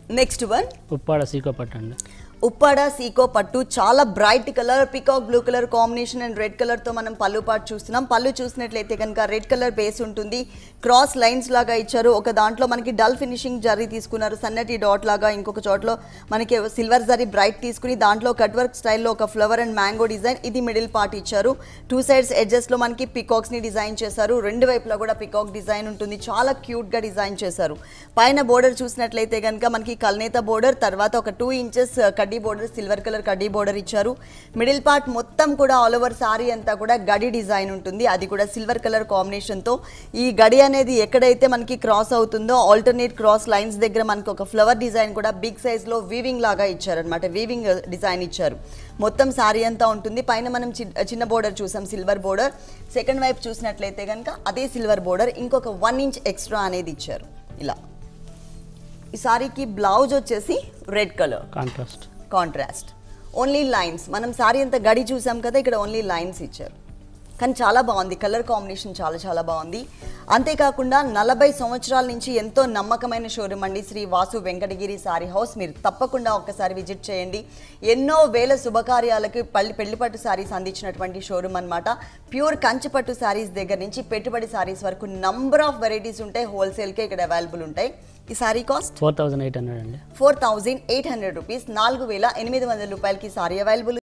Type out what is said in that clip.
next one Uppada సీకో పట్టండి ఉప్పాడ సీకో పట్టు చాలా bright colour peacock blue colour combination and red colour తో మనం పళ్ళు పాటు చూస్తున్నాం పళ్ళు చూసినట్లయితే కనుక రెడ్ కలర్ బేస్ ఉంటుంది క్రాస్ లైన్స్ లాగా ఇచ్చారు ఒక దాంట్లో మనకి డల్ ఫినిషింగ్ జరీ తీసుకున్నారు సన్నటి డాట్ లాగా ఇంకొక చోట్ల మనకి సిల్వర్ జరీ బ్రైట్ తీసుకుని దాంట్లో కట్ వర్క్ స్టైల్లో ఒక ఫ్లవర్ అండ్ మ్యాంగో డిజైన్ ఇది మిడిల్ పార్ట్ ఇచ్చారు టూ సైడ్స్ ఎడ్జెస్ లో మనకి పికాక్స్ ని డిజైన్ చేశారు రెండు వైపులా కూడా పికాక్ డిజైన్ ఉంటుంది చాలా క్యూట్ గా డిజైన్ చేశారు పైన బోర్డర్ చూసినట్లయితే కనుక మనకి కల్నేత బోర్డర్ తర్వాత ఒక టూ ఇంచెస్ కడ్డీ బోర్డర్ సిల్వర్ కలర్ కడ్డీ బోర్డర్ ఇచ్చారు మిడిల్ పార్ట్ మొత్తం కూడా ఆల్ ఓవర్ సారీ అంతా కూడా గడి డిజైన్ ఉంటుంది అది కూడా సిల్వర్ కలర్ కాంబినేషన్తో ఈ గడి అనేది ఎక్కడైతే మనకి క్రాస్ అవుతుందో ఆల్టర్నేట్ క్రాస్ లైన్స్ దగ్గర మనకి ఒక ఫ్లవర్ డిజైన్ కూడా బిగ్ సైజ్లో వీవింగ్ లాగా ఇచ్చారనమాట వీవింగ్ డిజైన్ ఇచ్చారు మొత్తం సారీ అంతా ఉంటుంది పైన మనం చి- చిన్న బోర్డర్ చూసాం సిల్వర్ బోర్డర్ సెకండ్ వైపు చూసినట్లయితే కనుక అదే సిల్వర్ బోర్డర్ ఇంకొక వన్ ఇంచ్ ఎక్స్ట్రా అనేది ఇచ్చారు ఇలా ఈ సారీకి బ్లౌజ్ వచ్చేసి red colour contrast contrast only lines మనం సారీ అంతా గడి చూసాం కదా ఇక్కడ ఓన్లీ లైన్స్ ఇచ్చారు కానీ చాలా బాగుంది కలర్ కాంబినేషన్ చాలా చాలా బాగుంది అంతేకాకుండా నలభై సంవత్సరాల నుంచి ఎంతో నమ్మకమైన షోరూమ్ అండి శ్రీ వాసు వెంకటగిరి సారీ హౌస్ మీరు తప్పకుండా ఒక్కసారి విజిట్ చేయండి ఎన్నో వేల శుభకార్యాలకి పల్లి పెళ్లిపట్టు సారీస్ అందించినటువంటి షోరూమ్ అన్నమాట ప్యూర్ కంచిపట్టు సారీస్ దగ్గర నుంచి పెట్టుబడి సారీస్ వరకు నంబర్ ఆఫ్ వెరైటీస్ ఉంటాయి హోల్సేల్కే ఇక్కడ అవైలబుల్ ఉంటాయి ఈ sari cost four thousand eight hundred అండి four thousand eight hundred rupees నాలుగు వేల ఎనిమిది వందల రూపాయలకి సారీ అవైలబుల్